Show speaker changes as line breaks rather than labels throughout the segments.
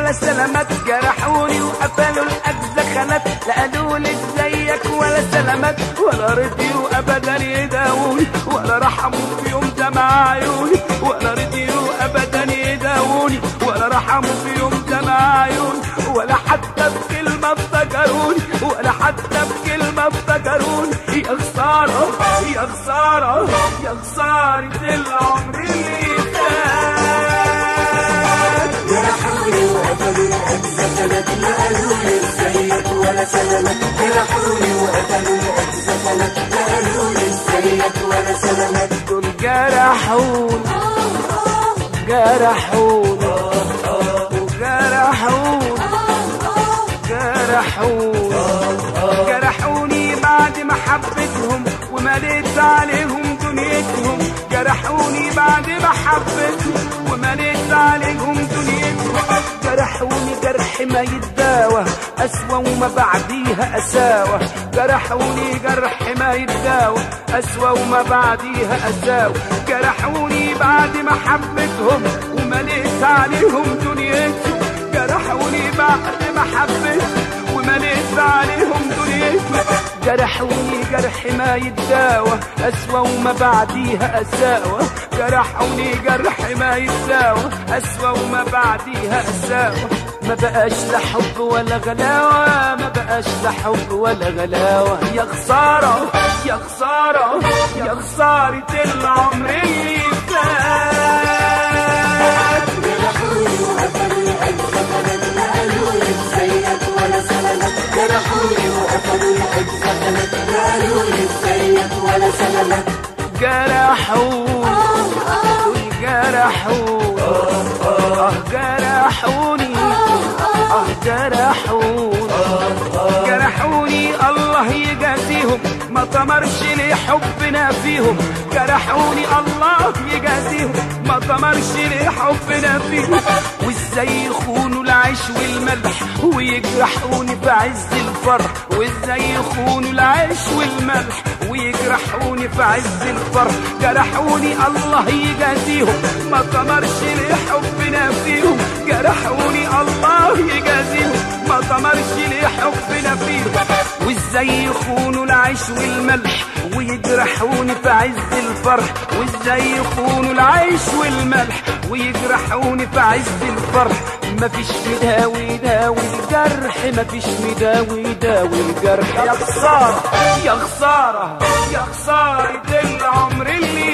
ولا سلامات جرحوني وقفلوا الاجزاء خانات لا قالوا لي ازيك ولا سلامات ولا رضيوا ابدا يداووني ولا رحموا في يوم دمع عيوني ولا رضيوا ابدا يداووني ولا رحموا في يوم دمع عيوني ولا حتى بكلمة افتكروني ولا حتى بكلمة افتكروني يا خسارة يا خسارة يا خسارة العمر اللي فات
جرحوني وقتلوا الأجزاء كانت لا قالوا لي ازيك ولا سلامات جرحوني وقتلوا الأجزاء كانت لا قالوا لي ازيك ولا سلامات
دول جرحوني جرحوني وجرحوني جرحوني جرحوني بعد ما حبيتهم ومليت عليهم دنيتهم جرحوني بعد ما حبيتهم ومليت عليهم دنيتهم جرحوني جرح ما يتداوى أسوأ وما بعديها أساوى جرحوني جرح ما يتداوى أسوأ وما بعديها أساوى جرحوني بعد ما حبيتهم ومليت عليهم دنيتهم جرحوني بعد ما حبيتهم ومليت عليهم دنيتهم جرحوني جرح ما يتداوى أسوأ وما بعديها أساوى جرحوني جرح ما يتداوى أسوأ وما بعديها أساوى ما بقاش لا حب ولا غلاوة ما بقاش لا حب ولا غلاوة يا خسارة يا خسارة يا خسارة العمر اللي فات
جرحوني وقتلوا الأجزاء كانت لا قالوا لي ازيك ولا سلامات جرحوني وقتلوا الأجزاء كانت لا قالوا لي ازيك ولا سلامات
جرحوني دول جرحوني اه جرحوني اه جرحوني جرحوني الله يجازيهم ما طمرش لي حبنا فيهم جرحوني الله يجازيهم ما طمرش لي حبنا فيهم وازاي يخونوا العيش والملح ويجرحوني في عز الفرح وازاي يخونوا العيش والملح ويجرحوني في عز الفرح جرحوني الله يجازيهم ما طمرش لي حبنا فيهم جرحوني الله يجازيهم ما طمرش لي حبنا فيهم وازاي يخونوا العيش والملح ويجرحوني في عز الفرح وازاي يخونوا العيش والملح ويجرحوني في عز الفرح مفيش مداوي يداوي الجرح مفيش مداوي يداوي الجرح يا خسارة يا خسارة يا خسارة العمر اللي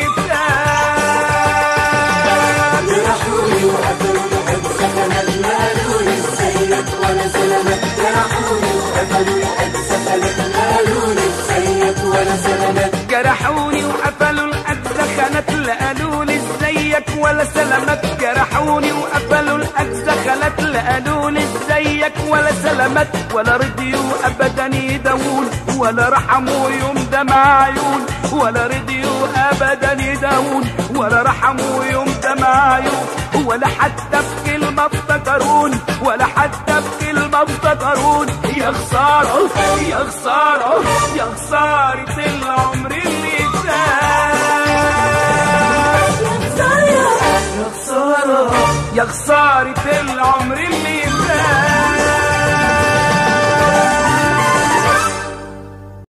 فات
جرحوني وقتلوا الأجزاء كانت لا قالوا لي ازيك ولا سلامات جرحوني وقتلوا الأجزاء كانت لا قالوا لي ازيك ولا سلامات
جرحوني وقفلوا الأجزاء خانات لا قالوا لي ازيك ولا سلامات جرحوني وقفلوا الأجزاء خانات لا قالوا لي ازيك ولا سلامات ولا رضيوا أبدا يداوون ولا رحموا يوم دمع عيون ولا رضيوا أبدا يداوون ولا رحموا يوم دمع عيون ولا حتى بكلمة افتكرون ولا حتى بكلمة افتكرون يا خسارة يا خسارة يا خسارة العمر اللي فات يا خسارة يا خسارة العمر اللي